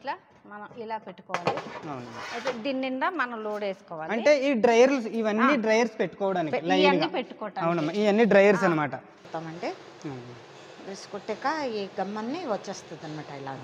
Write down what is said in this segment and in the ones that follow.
ఇట్లా మనం ఇలా పెట్టుకోవాలి అవునమ్మా అయితే దీని నిండా మనం లోడ్ వేసుకోవాలి అంటే ఈ డ్రైయర్స్ ఇవన్నీ డ్రైయర్స్ పెట్టుకోవడానికి ఇవన్నీ లైన్గా పెట్టుకోవటానికి అవునమ్మా ఇవన్నీ డ్రైయర్స్ అనమాట పెడతామండి వేసుకొట్టాక ఈ గమ్మన్ని వచ్చేస్తుంది అనమాట ఇలాగా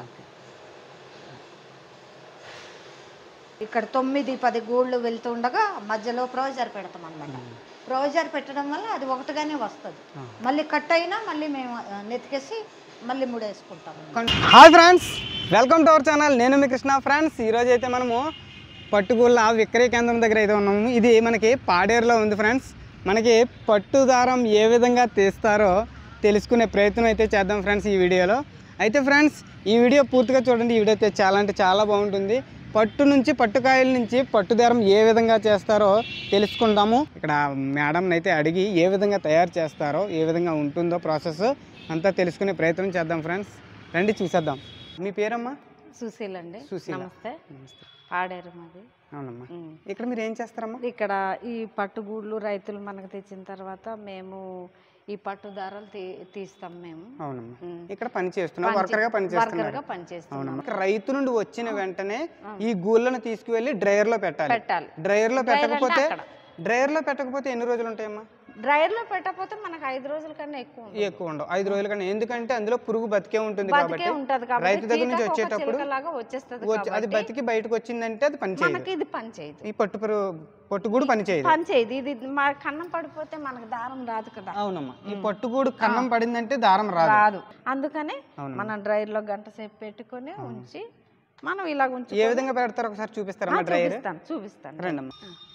ఇక్కడ తొమ్మిది పది గూళ్ళు వెళ్తుండగా మధ్యలో ప్రొవిజర్ పెడతాం అనమాట ప్రొవిజర్ పెట్టడం వల్ల అది ఒకటిగానే వస్తుంది మళ్ళీ కట్ అయినా మళ్ళీ మేము ఆ, నెతికేసి మళ్ళీ ముడేసుకుంటాం hi friends welcome to our channel నేను మీ కృష్ణ ఫ్రెండ్స్ ఈరోజు అయితే మనము పట్టుగూళ్ళ విక్రయ కేంద్రం దగ్గర అయితే ఉన్నాము ఇది మనకి పాడేరులో ఉంది ఫ్రెండ్స్ మనకి పట్టు దారం ఏ విధంగా తీస్తారో తెలుసుకునే ప్రయత్నం అయితే చేద్దాం ఫ్రెండ్స్ ఈ వీడియోలో అయితే ఫ్రెండ్స్ ఈ వీడియో పూర్తిగా చూడండి ఈ వీడియో అయితే చాలా అంటే చాలా బాగుంటుంది పట్టు నుంచి పట్టుకాయల నుంచి పట్టు దారం ఏ విధంగా చేస్తారో తెలుసుకుందాము ఇక్కడ మేడంని అయితే అడిగి ఏ విధంగా తయారు చేస్తారో ఏ విధంగా ఉంటుందో ప్రాసెస్ అంతా తెలుసుకునే ప్రయత్నం చేద్దాం ఫ్రెండ్స్ రండి చూసేద్దాం మీ పేరమ్మా సుశీల్ అండి సుశీల. నమస్తే నమస్తే పాడేరు మాది అవునమ్మా ఉమ్. ఇక్కడ మీరు ఏం చేస్తారమ్మా ఇక్కడ ఈ పట్టుగూళ్ళు రైతులు మనకు తెచ్చిన తర్వాత మేము ఈ పట్టు దారాలు తీ తీస్తాం మేము అవునమ్మా ఉమ్. ఇక్కడ పని చేస్తున్నా వర్కర్ గా పని చేస్తున్నారు వర్కర్గా పనిచేస్తున్నాం అవునమ్మా రైతు నుండి వచ్చిన వెంటనే ఈ గూళ్ళను తీసుకువెళ్ళి డ్రైయర్ లో పెట్టాలి పెట్టాలి డ్రైయర్ లో Dryer అంటే పెట్టకపోతే అక్కడ. డ్రైయర్ లో పెట్టకపోతే ఎన్ని రోజులు ఉంటాయమ్మా డ్రైయర్లో పెట్టకపోతే మనకు ఐదు రోజుల కన్నా ఎక్కువ ఉంటుంది. ఎక్కువ ఉండవు ఐదు రోజుల కన్నా ఎందుకంటే అందులో పురుగు బతికే ఉంటుంది బతికే కాబట్టి ఉంటది కాబట్టి రైతు దగ్గర నుంచి చీకకు ఒక వచ్చేటప్పుడు చిలుకలాగా వచ్చేస్తది వచ్చి- అది కాబట్టి బతికి బయటకు వచ్చిందంటే అది పని చేయదు మనకి ఇది పని చేయదు ఈ పట్టు పురుగు పట్టుగూడు పని చేయదు పని చేయదు ఇది మా కన్నం పడిపోతే మనకు దారం రాదు కదా అవునమ్మా ఈ పట్టుగూడు కన్నం పడిందంటే దారం రాదు రాదు అందుకని అవునమ్మా. మనం డ్రైర్ లో గంట సేపు పెట్టుకొని ఉంచి మనం ఇలా ఉంచి ఏ విధంగా పెడతారో ఒకసారి చూపిస్తారమ్మా డ్రైయర్ చూపిస్తాను చూపిస్తాను రండమ్మా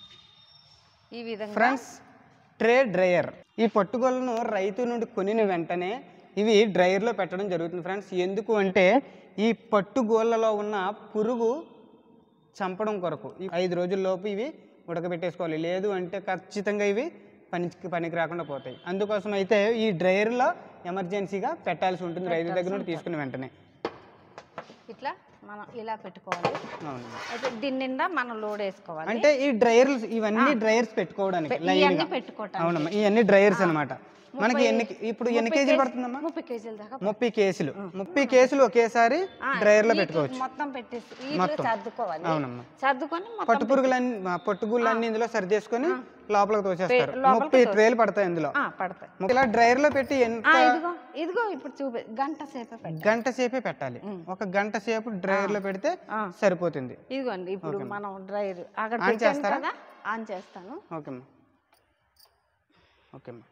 ఈ విధంగా ఫ్రెండ్స్ ట్రే డ్రైయర్ ఈ పట్టుగోళ్ళను రైతు నుండి కొనిన వెంటనే ఇవి డ్రైయర్లో పెట్టడం జరుగుతుంది ఫ్రెండ్స్ ఎందుకు అంటే ఈ పట్టుగోళ్ళలో ఉన్న పురుగు చంపడం కొరకు ఈ ఐదు రోజుల్లోపు ఇవి ఉడకబెట్టేసుకోవాలి లేదు అంటే ఖచ్చితంగా ఇవి పనికి పనికి రాకుండా పోతాయి అందుకోసం అయితే ఈ డ్రైయర్లో ఎమర్జెన్సీగా పెట్టాల్సి ఉంటుంది రైతు దగ్గర నుండి తీసుకున్న వెంటనే ఇట్లా మనం ఇలా పెట్టుకోవాలి అవును అయితే దీని నిండా మనం లోడ్ వేసుకోవాలి అంటే ఈ డ్రైయర్స్ ఇవన్నీ డ్రైయర్స్ పెట్టుకోవడానికి ఇవన్నీ లైన్గా పెట్టుకోవటానికి అవునమ్మా ఇవన్నీ డ్రైయర్స్ అన్నమాట మనకి ఎన్ని ఇప్పుడు ఎన్ని కేజీలు పడుతుందమ్మా ముప్పై కేజీల దాకా ముప్పై కేసులు ముప్పై కేసులు ఒకేసారి డ్రైయర్ లో వీటి పెట్టుకోవచ్చు మొత్తం పెట్టేసి వీటిలో సర్దుకోవాలి అవునమ్మా సర్దుకొని మొత్తం పట్టు పురుగులన్నీ పట్టుగుళ్ళన్నీ ఇందులో సర్దేసుకొని లోపలికి తోసేస్తారు లోపలికి ముప్పై ట్రేలు పడతాయి ఇందులో ఆ, పడతాయి ఇలా డ్రైయర్ లో పెట్టి ఎంత ఆ, ఇదిగో ఇదిగో ఇప్పుడు చూపి గంట సేపే పెట్ట గంట సేపే పెట్టాలి ఒక గంట సేపు డ్రైయర్ లో పెడితే ఆ. సరిపోతుంది ఇదిగోండి ఇప్పుడు మనం డ్రైర్ అక్కడ ఆన్ పెట్టాను చేస్తారా? కదా ఆన్ చేస్తాను ఓకేమ్మా ఓకేమ్మా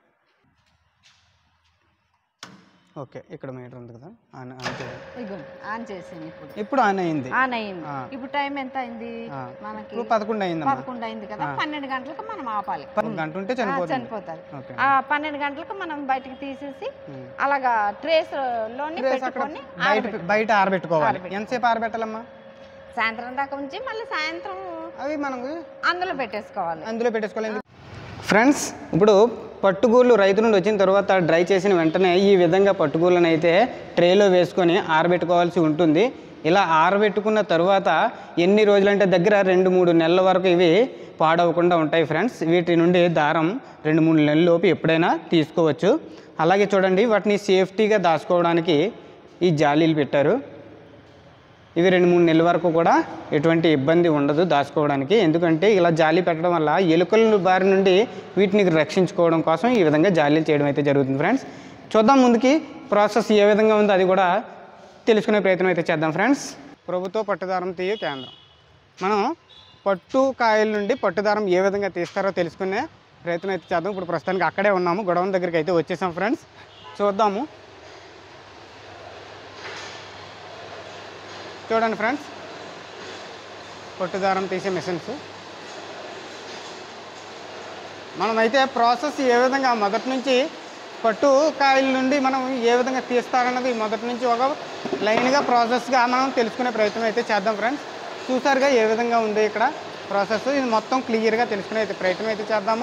ఓకే ఇక్కడ మీటర్ ఉంది కదా ఆన్ ఆన్ చేయండి ఇదిగోండి ఆన్ చేసాను ఇప్పుడు ఇప్పుడు ఆన్ అయింది ఆన్ అయింది ఆ. ఇప్పుడు టైం ఎంత అయింది ఆ. మనకి ఇప్పుడు పదకొండు అయిందమ్మా పదకొండు అయింది కదా పన్నెండు గంటలకు మనం ఆపాలి పదకొండు గంట ఉంటే ఆ, చనిపోతుంది చనిపోతారు ఓకే ఆ పన్నెండు గంటలకు మనం బయటికి తీసేసి ఉమ్. అలాగా ట్రేస్ లోని ట్రేస్ అక్కడ పెట్టుకొని బయట బయట ఆరబెట్టుకోవాలి ఎంతసేపు ఆరబెట్టాలమ్మా సాయంత్రం దాకా ఉంచి మళ్ళీ సాయంత్రం అవి మనం అందులో పెట్టేసుకోవాలి అందులో పెట్టేసుకోవాలి ఫ్రెండ్స్ ఇప్పుడు పట్టుగూళ్ళు రైతు నుండి వచ్చిన తర్వాత డ్రై చేసిన వెంటనే ఈ విధంగా పట్టుగూళ్ళని అయితే ట్రేలో వేసుకొని ఆరబెట్టుకోవాల్సి ఉంటుంది ఇలా ఆరబెట్టుకున్న తర్వాత ఎన్ని రోజులంటే దగ్గర రెండు మూడు నెలల వరకు ఇవి పాడవకుండా ఉంటాయి ఫ్రెండ్స్ వీటి నుండి దారం రెండు మూడు నెలల లోపు ఎప్పుడైనా తీసుకోవచ్చు అలాగే చూడండి వాటిని సేఫ్టీగా దాచుకోవడానికి ఈ జాలీలు పెట్టారు ఇవి రెండు మూడు నెలల వరకు కూడా ఎటువంటి ఇబ్బంది ఉండదు దాచుకోవడానికి ఎందుకంటే ఇలా జాలి పెట్టడం వల్ల ఎలుకల బారి నుండి వీటిని రక్షించుకోవడం కోసం ఈ విధంగా జాలీలు చేయడం అయితే జరుగుతుంది ఫ్రెండ్స్ చూద్దాం ముందుకి ప్రాసెస్ ఏ విధంగా ఉందో అది కూడా తెలుసుకునే ప్రయత్నం అయితే చేద్దాం ఫ్రెండ్స్ ప్రభుత్వ పట్టుదారం తీయ కేంద్రం మనం పట్టు కాయల నుండి పట్టుదారం ఏ విధంగా తీస్తారో తెలుసుకునే ప్రయత్నం అయితే చేద్దాం ఇప్పుడు ప్రస్తుతానికి అక్కడే ఉన్నాము గొడవ దగ్గరికి అయితే వచ్చేసాం ఫ్రెండ్స్ చూద్దాము చూడండి ఫ్రెండ్స్ పొట్టుదారం తీసే మిషన్స్ మనమైతే ప్రాసెస్ ఏ విధంగా మొదటి నుంచి పట్టు కాయల నుండి మనం ఏ విధంగా తీస్తారన్నది మొదటి నుంచి ఒక లైన్గా ప్రాసెస్గా మనం తెలుసుకునే ప్రయత్నం అయితే చేద్దాం ఫ్రెండ్స్ చూసారుగా ఏ విధంగా ఉంది ఇక్కడ ప్రాసెస్ ఇది మొత్తం క్లియర్గా తెలుసుకునే అయితే ప్రయత్నం అయితే చేద్దాము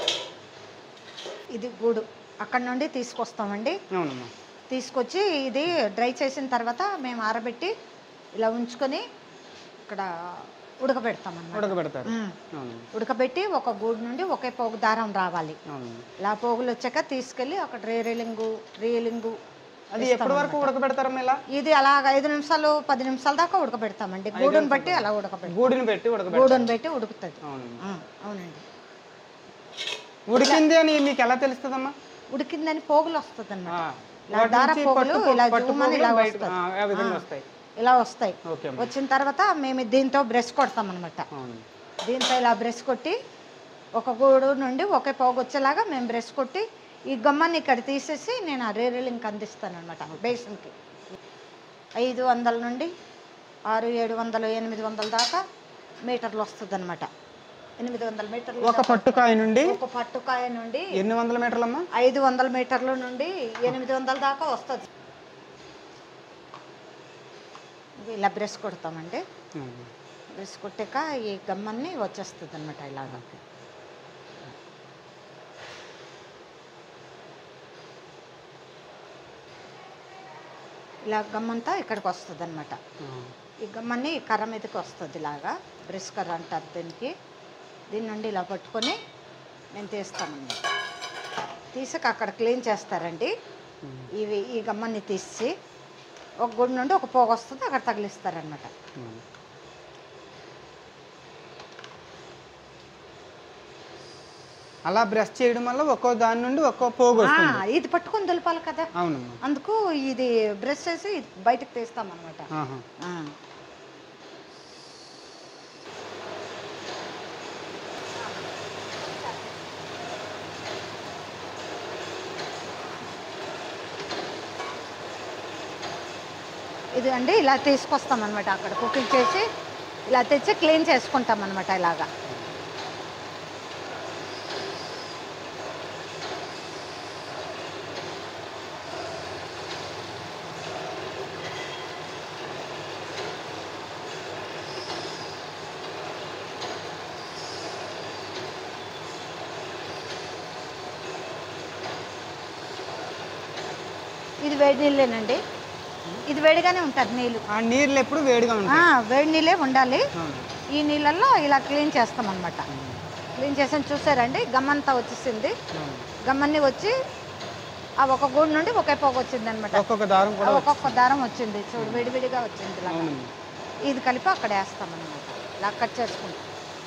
ఇది గూడు అక్కడ నుండి తీసుకొస్తామండి అవునమ్మా తీసుకొచ్చి ఇది డ్రై చేసిన తర్వాత మేము ఆరబెట్టి ఇలా ఉంచుకొని ఇక్కడ ఉడకబెడతామన్నమాట ఉడకబెడతారు ఉమ్. అవును ఉడకబెట్టి ఒక గూడు నుండి ఒకే పోగు దారం రావాలి అవును ఇలా పోగులు వచ్చాక తీసుకెళ్ళి అక్కడ రేలింగు రీలింగు అది ఎప్పటి వరకు ఉడకబెడతారమ్మా ఇలా ఇది అలాగ ఐదు నిమిషాలు పది నిమిషాల దాకా ఉడకబెడతామండి గూడుని బట్టి అలా ఉడకబెడతాం గూడిని పెట్టి ఉడకబెడతారు గూడుని పెట్టి ఉడుకుతుంది అవును ఆ, అవునండి ఉడికింది అని మీకు ఎలా తెలుస్తుందమ్మా ఉడికిందని పోగులు వస్తుంది ఆ, ఇలా వాటి దార నుంచి పోగులు పట్టు పో- ఇలా పట్టు జూమని పోగులు ఇలా బయటకు- వస్తుంది ఆ, ఆ విధంగా వస్తాయి ఇలా వస్తాయి ఓకే అమ్మా వచ్చిన తర్వాత మేము దీంతో బ్రష్ కొడతాం అనమాట అవును దీంతో ఇలా బ్రష్ కొట్టి ఒక గూడు నుండి ఒకే పోగు వచ్చేలాగా మేము బ్రష్ కొట్టి ఈ గమ్మని ఇక్కడ తీసేసి నేను ఆ రేరేలింగ్ అందిస్తాను అనమాట బేసిన్కి ఐదు వందల నుండి ఆరు ఏడు వందలు ఎనిమిది వందల దాకా మీటర్లు వస్తుంది అనమాట ఎనిమిది వందల మీటర్లు ఒక పట్టుకాయ నుండి ఒక పట్టుకాయ నుండి ఎన్ని వందల మీటర్లమ్మా ఐదు వందల మీటర్ల నుండి ఎనిమిది వందల దాకా వస్తుంది ఇది ఇలా బ్రష్ కొడతామండి బ్రష్ కొట్టాక ఈ గమ్మన్ని వచ్చేస్తుంది అనమాట ఇలాగా ఇలా గమ్మంతా ఇక్కడికి వస్తుంది అనమాట ఈ గమ్మని ఈ కర్ర మీదకి వస్తుంది ఇలాగా బ్రష్ కర్ర అంటారు దీనికి దీని నుండి ఇలా పట్టుకొని నేను తీస్తానన్నమాట తీసాక అక్కడ క్లీన్ చేస్తారండి ఇవి ఈ గమ్మని తీసి ఒక గుడి నుండి ఒక పోగు వస్తుంది అక్కడ తగిలిస్తారనమాట అలా బ్రష్ చేయడం వల్ల ఒక్కో దాని నుండి ఒక్కో పోగు వస్తుంది ఇది పట్టుకొని దులపాలి కదా అవునమ్మా అందుకు ఇది బ్రష్ చేసి బయటకు తీస్తామన్నమాట ఆహా. ఆ. ఇది అండి ఇలా తీసుకొస్తాం అనమాట అక్కడ కుకింగ్ చేసి ఇలా తెచ్చి క్లీన్ చేసుకుంటాం అనమాట ఇలాగా ఇది వేడి నీళ్ళేనండి ఇది వేడిగానే ఉంటుంది నీళ్ళు ఆ నీళ్ళు ఎప్పుడు వేడిగా ఉంటాయి ఆ, వేడి నీళ్ళే ఉండాలి అవును. ఈ నీళ్ళల్లో ఇలా క్లీన్ చేస్తాం అనమాట క్లీన్ చేసాను చూసారండి గమ్మంతా వచ్చేసింది అవును. గమ్మన్ని వచ్చి ఆ ఒక గూడు నుండి ఒకే పోగ వచ్చింది అనమాట ఒక్కొక్క దారం కూడా ఒక్కొక్క దారం వచ్చింది చూడు విడివిడిగా వచ్చింది ఇలా అవునండి ఇది కలిపి అక్కడ వేస్తాం అనమాట ఇలా కట్ చేసుకుంటాం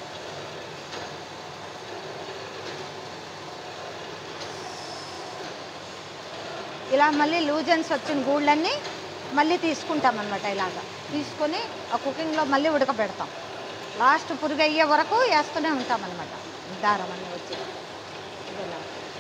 ఇలా మళ్ళీ లూజన్స్ వచ్చిన గూళ్ళన్నీ మళ్ళీ తీసుకుంటాం అనమాట ఇలాగా తీసుకొని ఆ కుకింగ్లో మళ్ళీ ఉడకబెడతాం లాస్ట్ పురుగు అయ్యే వరకు వేస్తూనే ఉంటాం అనమాట దారం అన్నీ వచ్చి ఇదిలా.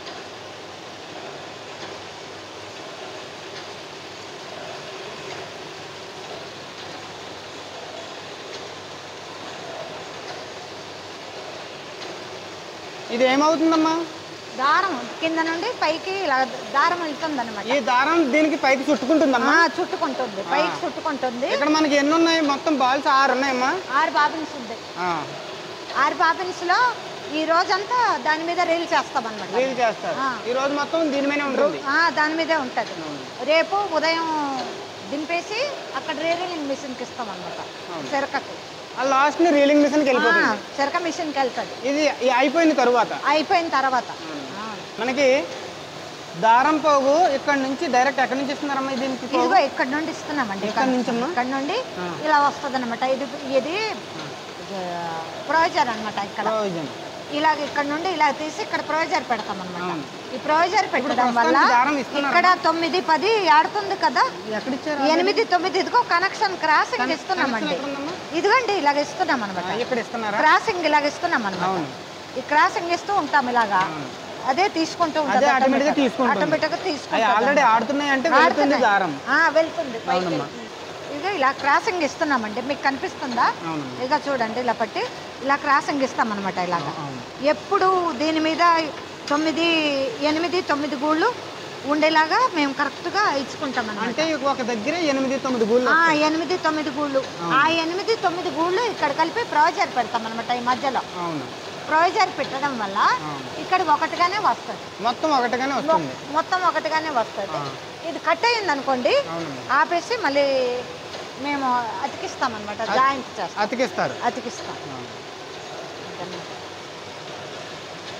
ఇది ఏమవుతుందమ్మా దారం కింద నుండి పైకి ఇలా దారం వెళ్తుంది అనమాట ఈ దారం దీనికి పైకి చుట్టుకుంటుందమ్మా చుట్టుకుంటుంది పైకి చుట్టుకుంటుంది ఇక్కడ మనకి ఎన్ని ఉన్నాయి మొత్తం బాల్స్ ఆరు ఉన్నాయమ్మా ఆరు బాబిన్స్ ఉంది ఆ, ఆరు బాబిన్స్ లో ఈ రోజంతా దాని మీద రీల్ చేస్తాం అనమాట రీల్ చేస్తారు ఆ. ఈ రోజు మొత్తం దీని మీదే ఉంటుంది దాని మీదే ఉంటుంది రేపు ఉదయం దింపేసి అక్కడ రీలింగ్ మిషన్కి ఇస్తాం అనమాట చెరకకి ఆ లాస్ట్ ని రీలింగ్ మిషన్కి వెళ్ళిపోతుంది చెరక మిషన్కి వెళ్తుంది ఇది ఇది అయిపోయిన తరువాత అయిపోయిన తర్వాత ఆ. మనకి దారం పోగు ఇక్కడ నుంచి డైరెక్ట్ ఎక్కడి నుంచి ఇస్తున్నారమ్మా దీనికి పోగు? ఇదిగో ఇక్కడ నుండి ఇస్తున్నామండి ఇక్కడ నుంచమ్మా? ఇక్కడ నుండి ఆ. ఇలా వస్తుంది అనమాట ఇది ఇది ప్రొవిజర్ అనమాట ఇక్కడ ప్రయోజనం ఇలాగ ఇక్కడ నుండి ఇలా తీసి ఇక్కడ ప్రొవిజర్ పెడతాం అనమాట అవును. ఈ ప్రొవిజర్ పెట్టడం వల్ల ప్రస్తుతానికి దారం ఇస్తున్నారా? ఇక్కడ తొమ్మిది పది ఆడుతుంది కదా ఎక్కడ ఇచ్చారు ఎనిమిది తొమ్మిది ఇదిగో కనెక్షన్ క్రాసింగ్ ఇస్తున్నామండి ఎక్కడ ఉందమ్మా? ఇదిగోండి ఇలాగ ఇస్తున్నాం ఆ, అనమాట ఇక్కడ ఇస్తున్నారా క్రాసింగ్ ఇలాగ ఇస్తున్నాం అనమాట అవును ఈ క్రాసింగ్ ఇస్తూ ఉంటాం ఇలాగా అదే తీసుకుంటూ అదే ఆటోమేటిక్ గా తీసుకుంటుంది ఆటోమేటిక్ గా అవి తీసుకుంటుంది ఆల్రెడీ ఆడుతున్నాయి అంటే వెళ్తుంది ఆడుతున్నాయి. దారం ఆ, వెళ్తుంది పైకి ఇక ఇలా క్రాసింగ్ ఇస్తున్నామండి మీకు కనిపిస్తుందా అవునమ్మా ఇక చూడండి ఇలా పట్టి ఇలా క్రాసింగ్ ఇస్తామన్నమాట ఇలాగా అవును ఎప్పుడు దీని మీద తొమ్మిది ఎనిమిది తొమ్మిది గూళ్ళు ఉండేలాగా మేము కరెక్ట్గా ఇచ్చుకుంటాం అన్నమాట అంటే ఒక దగ్గర ఎనిమిది తొమ్మిది గూళ్ళు ఆ ఎనిమిది తొమ్మిది గూళ్ళు ఆ ఎనిమిది తొమ్మిది గూళ్ళు ఇక్కడ కలిపి ప్రొవిజర్ పెడతాం అనమాట ఈ మధ్యలో అవును ప్రొవిజర్ పెట్టడం వల్ల అవును. ఇక్కడ ఒకటిగానే వస్తుంది మొత్తం ఒకటిగానే వస్తుంది మొత్తం ఒకటిగానే వస్తుంది ఆ. ఇది కట్ అయింది అనుకోండి అవునండి ఆపేసి మళ్ళీ మేము అతికిస్తాం అనమాట జాయింట్ చేస్తాం అతికిస్తారు అతికిస్తాం ఆ. అదన్నమాట.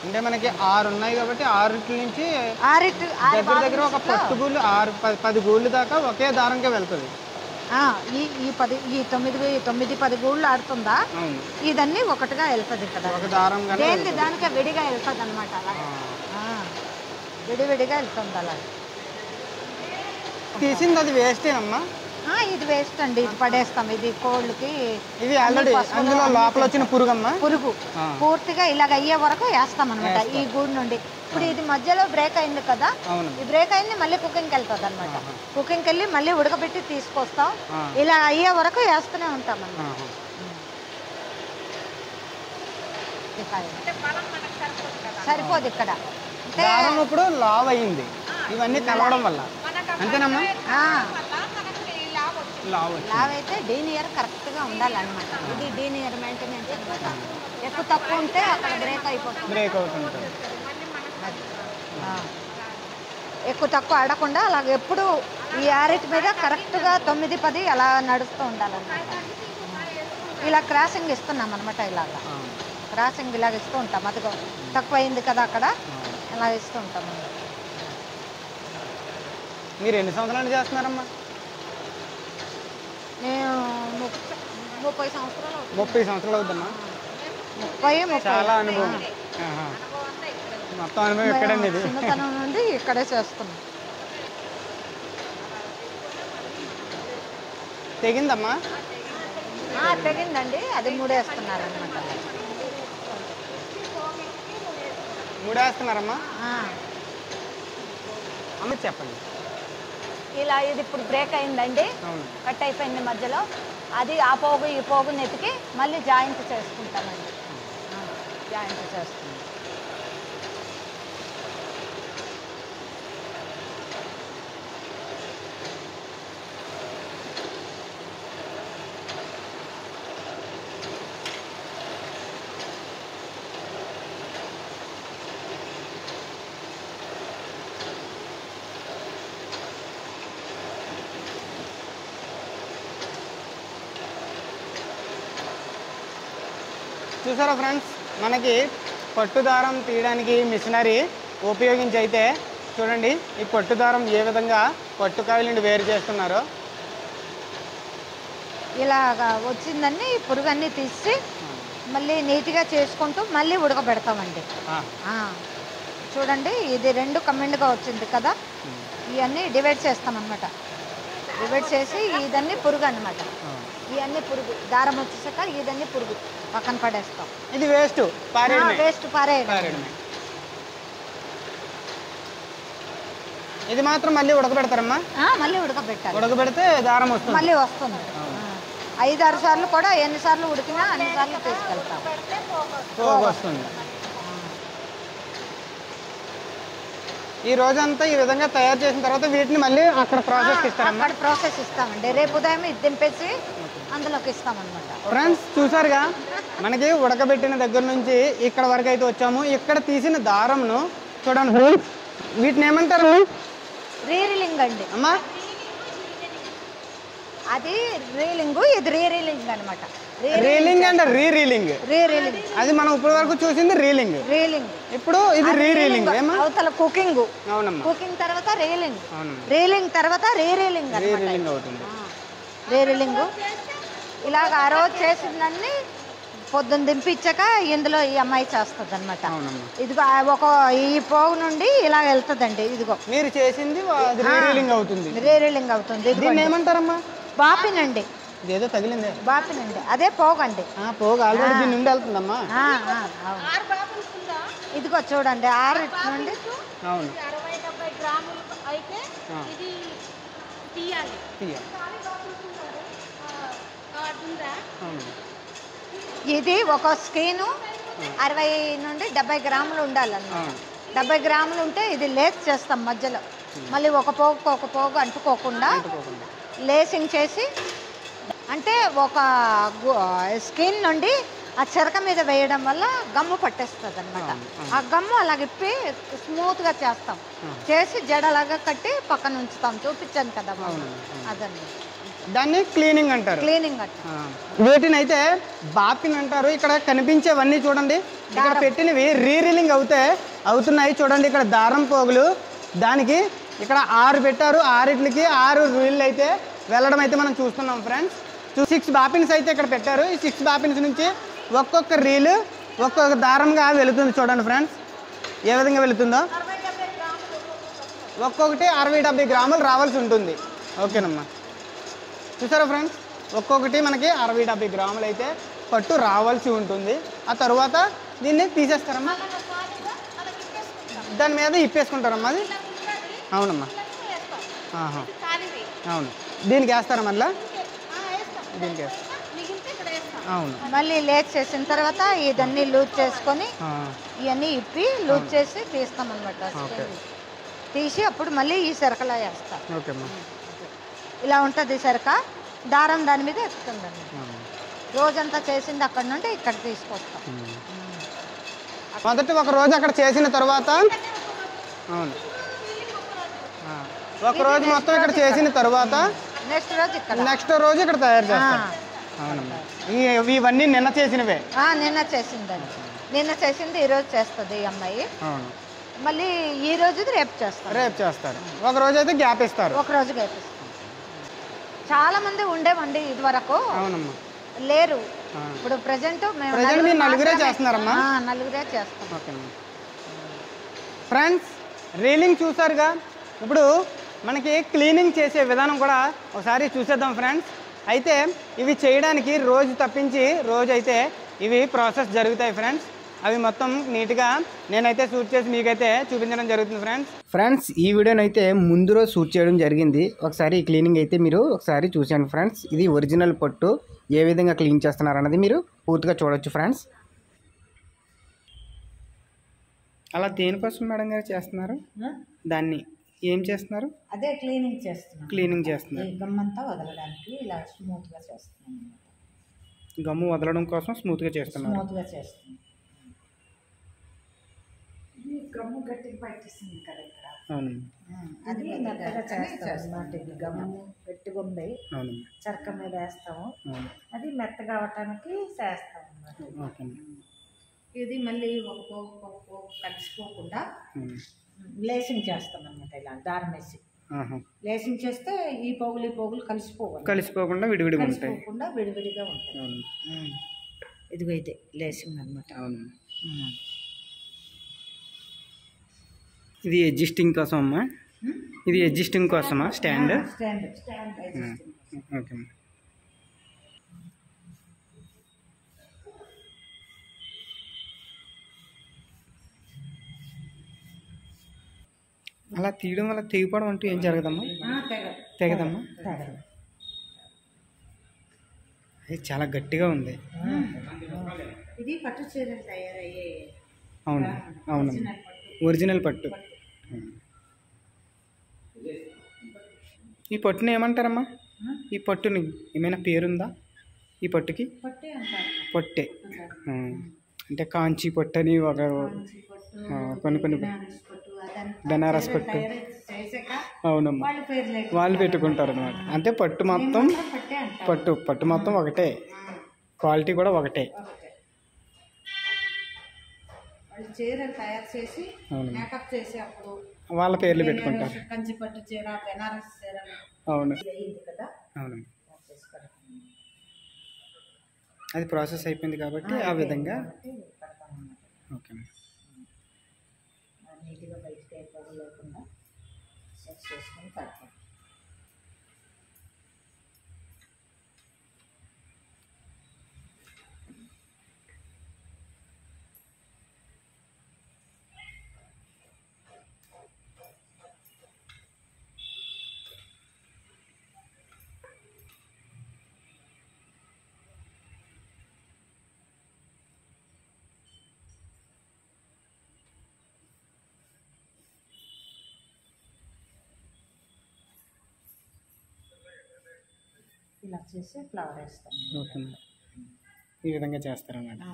అంటే మనకి ఆరు ఉన్నాయి కాబట్టి ఆరుట్ల నుంచి ఆరిట్ ఆరు దగ్గర దగ్గర ఒక బాబిన్స్లో, పట్టు గూళ్ళు ఆరు పది పది గూళ్ళు దాకా ఒకే దారంకే వెళ్తుంది ఆ, ఈ ఈ పది ఈ తొమ్మిది ఈ తొమ్మిది పది గూళ్ళు ఆడుతుందా అవును ఇదన్నీ ఒకటిగా వెళ్తుంది ఇక్కడ ఒక దారం కానీ దేనికి దానికే విడిగా వెళ్తుంది అనమాట అలా ఆ, విడివిడిగా వెళ్తుంది అలా తీసింది అది వేస్టేనమ్మా ఆ, ఇది వేస్ట్ అండి ఇది పడేస్తాం ఇది కోళ్ళకి ఇది ఆల్రెడీ పశువులు అందులో అన్నీ లోపల వచ్చిన పురుగమ్మా పురుగు ఆ. పూర్తిగా ఇలాగ అయ్యే వరకు వేస్తాం అనమాట ఈ గూడు నుండి ఇప్పుడు ఇది మధ్యలో బ్రేక్ అయింది కదా అవును ఈ బ్రేక్ అయింది మళ్ళీ కుకింగ్కి వెళ్తుంది అనమాట కుకింగ్కి వెళ్ళి మళ్ళీ ఉడకబెట్టి తీసుకొస్తాం ఆ. ఇలా అయ్యే వరకు వేస్తూనే ఉంటాం అన్నమాట ఆహా. ఈ కాయ. సరిపోదు ఇక్కడ అంటే దారం ఇప్పుడు లావ్ అయ్యింది ఇవన్నీ కలవడం వల్ల అంతేనమ్మా ఆ, లావ్ వచ్చింది. లావ్ అయితే డీనియర్ కరెక్ట్గా ఉండాలన్నమాట ఇది డీనియర్ మెయింటెనెన్స్ అనమాట ఎక్కువ తక్కువ ఉంటే అక్కడ బ్రేక్ అయిపోతుంది బ్రేక్ అవుతుంటుంది ఆ. ఎక్కువ తక్కువ ఆడకుండా అలాగ ఎప్పుడు ఈ యారెట్ మీద కరెక్ట్గా తొమ్మిది పది అలా నడుస్తూ ఉండాలన్నమాట ఇలా క్రాసింగ్ ఇస్తున్నాం అనమాట ఇలాగా ఆ. క్రాసింగ్ ఇలాగ ఇస్తూ ఉంటాం అదిగో తక్కువ అయింది కదా అక్కడ ఇలా ఇస్తూ ఉంటాం అన్నమాట. మీరు ఎన్ని సంవత్సరాలు చేస్తున్నారమ్మా నేను ముప్ప- ముప్పై సంవత్సరాలు అవుతుంది. ముప్పై సంవత్సరాలు అవుద్దమ్మా ముప్పై ముప్పై చాలా అనుభవం ఆహా. మొత్తం అనుభవం ఎక్కడండి ఇది చిన్నతనం నుండి ఇక్కడే చేస్తున్నాం తెగిందమ్మా ఆ, తెగిందండి అది మూడేస్తున్నారు అనమాట మూడేస్తున్నారమ్మా అమ్మ చెప్పండి ఇలా ఇది ఇప్పుడు బ్రేక్ అయిందండి అవును కట్ అయిపోయింది మధ్యలో అది ఆ పోగు ఈ పోగు నెతికి మళ్ళీ జాయింట్ చేసుకుంటామండి ఆ, జాయింట్ చేస్తాం చూసారా ఫ్రెండ్స్ మనకి పట్టు దారం తీయడానికి మిషనరీ ఉపయోగించి అయితే చూడండి ఈ పట్టు దారం ఏ విధంగా పట్టు కాయల నుండి వేరు చేస్తున్నారో ఇలాగా వచ్చిందని ఈ పురుగు అన్నీ తీసి మళ్ళీ నీట్గా చేసుకుంటూ మళ్ళీ ఉడకబెడతామండి ఆ, ఆ, చూడండి ఇది రెండు కమెండ్గా వచ్చింది కదా ఇవన్నీ డివైడ్ చేస్తామన్నమాట డివైడ్ చేసి ఇదన్నీ పురుగు అన్నమాట ఆ. ఇవన్నీ పురుగు దారం వచ్చేసాక ఇదన్నీ పురుగు పక్కన పడేస్తాం ఇది వేస్ట్ పారేయడమే వేస్ట్ పారేయడం పారేయడమే ఇది మాత్రం మళ్ళీ ఉడకబెడతారమ్మా ఆ, మళ్ళీ ఉడకబెట్టాలి ఉడకబెడితే దారం వస్తుంది మళ్ళీ వస్తుంది ఆ. ఐదారు సార్లు కూడా ఎన్నిసార్లు ఉడికినా అన్ని సార్లు తీసుకెళ్తాం పోగు వస్తుంది ఈ రోజంతా ఈ విధంగా తయారు చేసిన తర్వాత వీటిని మళ్ళీ అక్కడ ప్రాసెస్ ఇస్తారమ్మా అక్కడ ప్రాసెస్ ఇస్తామండి రేపు ఉదయం ఇది దింపేసి అందులోకి ఇస్తామన్నమాట ఫ్రెండ్స్ చూసారుగా మనకి ఉడకబెట్టిన దగ్గర నుంచి ఇక్కడ వరకు అయితే వచ్చాము ఇక్కడ తీసిన దారంను చూడండి ఫ్రెండ్స్ వీటిని ఏమంటారు రీరిలింగ్ అండి అమ్మా అది రీలింగ్ ఇది రీరిలింగ్ అనమాట reeling and re reeling rereeling అది మనం ఇప్పటి వరకు చూసింది రీలింగ్ రీలింగ్ ఇప్పుడు ఇది రీ రీలింగ్ ఏమా అవతల కుకింగ్ అవునమ్మా కుకింగ్ తర్వాత రీలింగ్ అవునమ్మా రీలింగ్ తర్వాత రీరీలింగ్ రీ అనమాట రీలింగ్ అవుతుంది రీరిలింగ్ ఇలాగ ఆ రోజు చేసిందన్నీ పొద్దున్న దింపించాక ఇందులో ఈ అమ్మాయి చేస్తుంది అనమాట అవునమ్మా ఇదిగో ఆ ఒక ఈ పోగు నుండి ఇలా వెళ్తుందండి ఇదిగో మీరు చేసింది అది రీ రీలింగ్ అవుతుంది రీరిలింగ్ అవుతుంది ఇదిగో దీన్ని ఏమంటారమ్మా బాపినండి ఇదేదో తగిలిందే బాపినండి అదే పోగండి ఆ, పోగు ఆల్రెడీ దీని నుండి వెళ్తుందమ్మా ఆ, ఆ, అవును. ఇదిగో చూడండి ఆరు నుండి అవును అరవై డెబ్బై గ్రాములు అయితే ఆ. ఇది తీయాలి తీయ ఉందా అవును ఇది ఒక స్క్రీను అరవై నుండి డెబ్బై గ్రాములు ఉండాలన్నమాట అవును డెబ్బై గ్రాములు ఉంటే ఇది లేస్ చేస్తాం మధ్యలో మళ్ళీ ఒక పోగుకు ఒక పోగు అంటుకోకుండా అంటుకోకుండా. లేసింగ్ చేసి అంటే ఒక గు- స్కిన్ నుండి ఆ చెరక మీద వేయడం వల్ల గమ్ము పట్టేస్తుంది అనమాట ఆ గమ్ము అలాగ ఇప్పి స్మూత్గా చేస్తాం చేసి జడలాగా కట్టి పక్కన ఉంచుతాం చూపించాను కదా మొన్న. అదండి దాన్ని క్లీనింగ్ అంటారు క్లీనింగ్ అట్ట ఆ, వీటిని అయితే బాపిన్ అంటారు ఇక్కడ కనిపించేవన్నీ చూడండి ఇక్కడ పెట్టినవి రీరీలింగ్ అవుతే అవుతున్నాయి చూడండి ఇక్కడ దారం పోగులు దానికి ఇక్కడ ఆరు పెట్టారు ఆరిట్లకి ఆరు రీళ్ళు అయితే వెళ్ళడం అయితే మనం చూస్తున్నాం ఫ్రెండ్స్ సిక్స్ బాపిన్స్ అయితే ఇక్కడ పెట్టారు ఈ సిక్స్ బాపిన్స్ నుంచి ఒక్కొక్క రీలు ఒక్కొక్క దారంగా వెళుతుంది చూడండి ఫ్రెండ్స్ ఏ విధంగా వెళుతుందో ఒక్కొక్కటి అరవై డెబ్బై గ్రాములు రావాల్సి ఉంటుంది ఓకేనమ్మా చూసారా ఫ్రెండ్స్ ఒక్కొక్కటి మనకి అరవై డెబ్బై గ్రాములు అయితే పట్టు రావాల్సి ఉంటుంది ఆ తర్వాత దీన్ని తీసేస్తారమ్మా దాని మీద ఇప్పేసుకుంటారమ్మా అది అవునమ్మా ఆహా. కానివి అవును దీనికి వేస్తారా మళ్ళా ఆ, వేస్తాం దీనికి వేస్తారు మిగిలితే ఇక్కడ వేస్తాం అవును మళ్ళీ లేట్ చేసిన తర్వాత ఇదన్నీ లూజ్ చేసుకొని ఆ, ఇవన్నీ ఇప్పి లూజ్ చేసి తీస్తాం అనమాట ఓకే. తీసి అప్పుడు మళ్ళీ ఈ సరకలా వేస్తాం ఓకే అమ్మా ఇలా ఉంటుంది సరక దారం దాని మీద ఎక్కుతుందండి అవును. రోజంతా చేసింది అక్కడ నుండి ఇక్కడ తీసుకొస్తాం మొదట ఒక రోజు అక్కడ చేసిన తర్వాత అవును ఆ, ఒక రోజు మొత్తం ఇక్కడ చేసిన తర్వాత నెక్స్ట్ రోజు ఇక్కడ నెక్స్ట్ రోజు ఇక్కడ తయారు చేస్తారు అవునమ్మా ఈ- ఇవన్నీ నిన్న చేసినవే ఆ, నిన్న చేసిందండి నిన్న చేసింది ఈ రోజు చేస్తుంది ఈ అమ్మాయి అవును మళ్ళీ ఈ రోజుది రేపు చేస్తాం రేపు చేస్తారు ఒక రోజు అయితే గ్యాప్ ఇస్తారు ఒక రోజు రేపు చాలా మంది ఉండేవండి ఇది వరకు అవునమ్మా లేరు ఆ. ఇప్పుడు ప్రజెంట్ మేము Present నలుగురు మీరు నలుగురే మాత్రమే- చేస్తున్నారమ్మా? ఆ, నలుగురే చేస్తాం ఓకేమ్మా ఫ్రెండ్స్ రీలింగ్ చూసారుగా ఇప్పుడు మనకి క్లీనింగ్ చేసే విధానం కూడా ఒకసారి చూసేద్దాం ఫ్రెండ్స్ అయితే ఇవి చేయడానికి రోజు తప్పించి రోజు అయితే ఇవి ప్రాసెస్ జరుగుతాయి ఫ్రెండ్స్ అవి మొత్తం నీట్గా నేనైతే షూట్ చేసి మీకైతే చూపించడం జరుగుతుంది ఫ్రెండ్స్ ఫ్రెండ్స్ ఈ వీడియోని అయితే ముందు రోజు షూట్ చేయడం జరిగింది ఒకసారి ఈ క్లీనింగ్ అయితే మీరు ఒకసారి చూసాను ఫ్రెండ్స్ ఇది ఒరిజినల్ పట్టు ఏ విధంగా క్లీన్ చేస్తున్నారు అన్నది మీరు పూర్తిగా చూడొచ్చు ఫ్రెండ్స్ అలా దేనికోసం మేడం గారు చేస్తున్నారు దాన్ని ఏం చేస్తున్నారు అదే క్లీనింగ్ చేస్తున్నాం క్లీనింగ్ చేస్తున్నారు గమ్మంతా వదలడానికి ఇలా స్మూత్ గా చేస్తున్నాం గమ్ము వదలడం కోసం స్మూత్గా చేస్తున్నారు స్మూత్ గా చేస్తున్నాం ఇది గమ్ము గట్టిగా పట్టిస్తుంది కదా ఇక్కడ అవును అది మెత్తగా చేస్తాం అన్నమాట ఇది గమ్ము గట్టిగా ఉంది అవును చరక మీద వేస్తాము అవును అది మెత్తగా అవటానికి చేస్తాం అన్నమాట ఓకే ఇది మళ్ళీ ఒక పోగు ఒక పోగు కలిసిపోకుండా అవును. లేసింగ్ చేస్తాం అన్నమాట ఇలా దారం వేసి ఆహా. లేసింగ్ చేస్తే ఈ పోగులు ఈ పోగులు కలిసిపోవాలి కలిసిపోకుండా విడివిడిగా ఉంటాయి కలిసిపోకుండా విడివిడిగా ఉంటాయి అవును ఇదిగో ఇదే లేసింగ్ అనమాట అవును ఇది అడ్జస్టింగ్ కోసం అమ్మా ఇది అడ్జస్టింగ్ కోసమా స్టాండ్ స్టాండ్ స్టాండ్ ఓకే అమ్మా. అలా తీయడం వల్ల తెగిపోవడం అంటూ ఏం జరగదమ్మా తెగదమ్మా అది చాలా గట్టిగా ఉంది ఇది పట్టు చీరలు తయారయ్యే అవును అవును ఒరిజినల్ పట్టు ఈ పట్టుని ఏమంటారమ్మా ఈ పట్టుని ఏమైనా పేరుందా ఈ పట్టుకి పట్టే అంటారు పొట్టే ఆ, అంటే కాంచి పట్టు అని ఒక ఆ, కొన్ని కొన్ని బనారస్ పట్టు అదంతా బెనారస్ పట్టు చేసాక అవునమ్మా వాళ్ళ పేరు లేక వాళ్ళు పెట్టుకుంటారు అనమాట అంటే పట్టు మొత్తం పట్టే అంటారు పట్టు పట్టు మొత్తం ఒకటే క్వాలిటీ కూడా ఒకటే ఒకటే వాళ్ళు చీరలు తయారు చేసి అవును మేకప్ చేసి అప్పుడు వాళ్ళ పేర్లు పెట్టుకుంటారు కంచి పట్టు చీర బెనారస్ చీర అవును ఇది అయ్యింది కదా అవును చేసుకోవడం. అది ప్రాసెస్ అయిపోయింది కాబట్టి ఆ విధంగా కాబట్టి పెడతాం అన్నమాట ఓకే నీట్గా బయటకి అయిపోవడం లేకుండా సెట్ చేసుకొని పెడతాం ఇలా చేసి ఫ్లవర్ వేస్తాం ఓకే ఈ విధంగా చేస్తారన్నమాట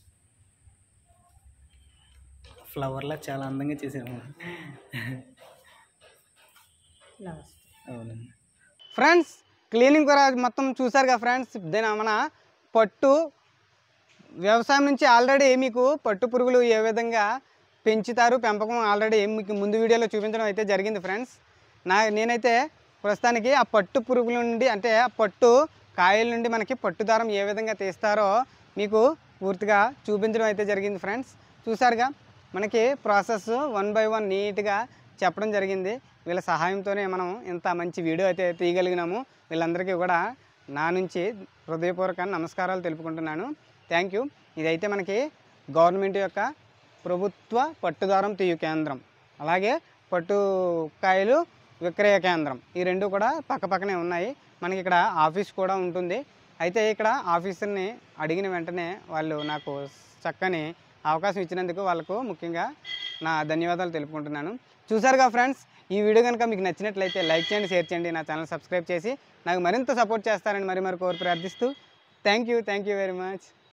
ఫ్లవర్లా చాలా అందంగా చేశారు ఇలా వస్తాం అవునండి ఫ్రెండ్స్ క్లీనింగ్ కూడా మొత్తం చూసారుగా ఫ్రెండ్స్ దీని మన పట్టు వ్యవసాయం నుంచి ఆల్రెడీ మీకు పట్టు పురుగులు ఏ విధంగా పెంచుతారు పెంపకం ఆల్రెడీ మీకు ముందు వీడియోలో చూపించడం అయితే జరిగింది ఫ్రెండ్స్ నా నేనైతే ప్రస్తుతానికి ఆ పట్టు పురుగుల నుండి అంటే ఆ పట్టు కాయల నుండి మనకి పట్టు దారం ఏ విధంగా తీస్తారో మీకు పూర్తిగా చూపించడం అయితే జరిగింది ఫ్రెండ్స్ చూసారుగా మనకి ప్రాసెస్ వన్ బై వన్ నీట్గా చెప్పడం జరిగింది వీళ్ళ సహాయంతోనే మనం ఇంత మంచి వీడియో అయితే తీయగలిగినాము వీళ్ళందరికీ కూడా నా నుంచి హృదయపూర్వక నమస్కారాలు తెలుపుకుంటున్నాను థ్యాంక్ యూ ఇదైతే మనకి గవర్నమెంట్ యొక్క ప్రభుత్వ పట్టుదారం తీయు కేంద్రం అలాగే పట్టు కాయలు విక్రయ కేంద్రం ఈ రెండు కూడా పక్కపక్కనే ఉన్నాయి మనకి ఇక్కడ ఆఫీస్ కూడా ఉంటుంది అయితే ఇక్కడ ఆఫీసర్ని అడిగిన వెంటనే వాళ్ళు నాకు చక్కని అవకాశం ఇచ్చినందుకు వాళ్ళకు ముఖ్యంగా నా ధన్యవాదాలు తెలుపుకుంటున్నాను చూసారుగా ఫ్రెండ్స్ ఈ వీడియో కనుక మీకు నచ్చినట్లయితే లైక్ చేయండి షేర్ చేయండి నా ఛానల్ సబ్స్క్రైబ్ చేసి నాకు మరింత సపోర్ట్ చేస్తారని మరి మరి కోరి ప్రార్థిస్తూ thank you thank you very much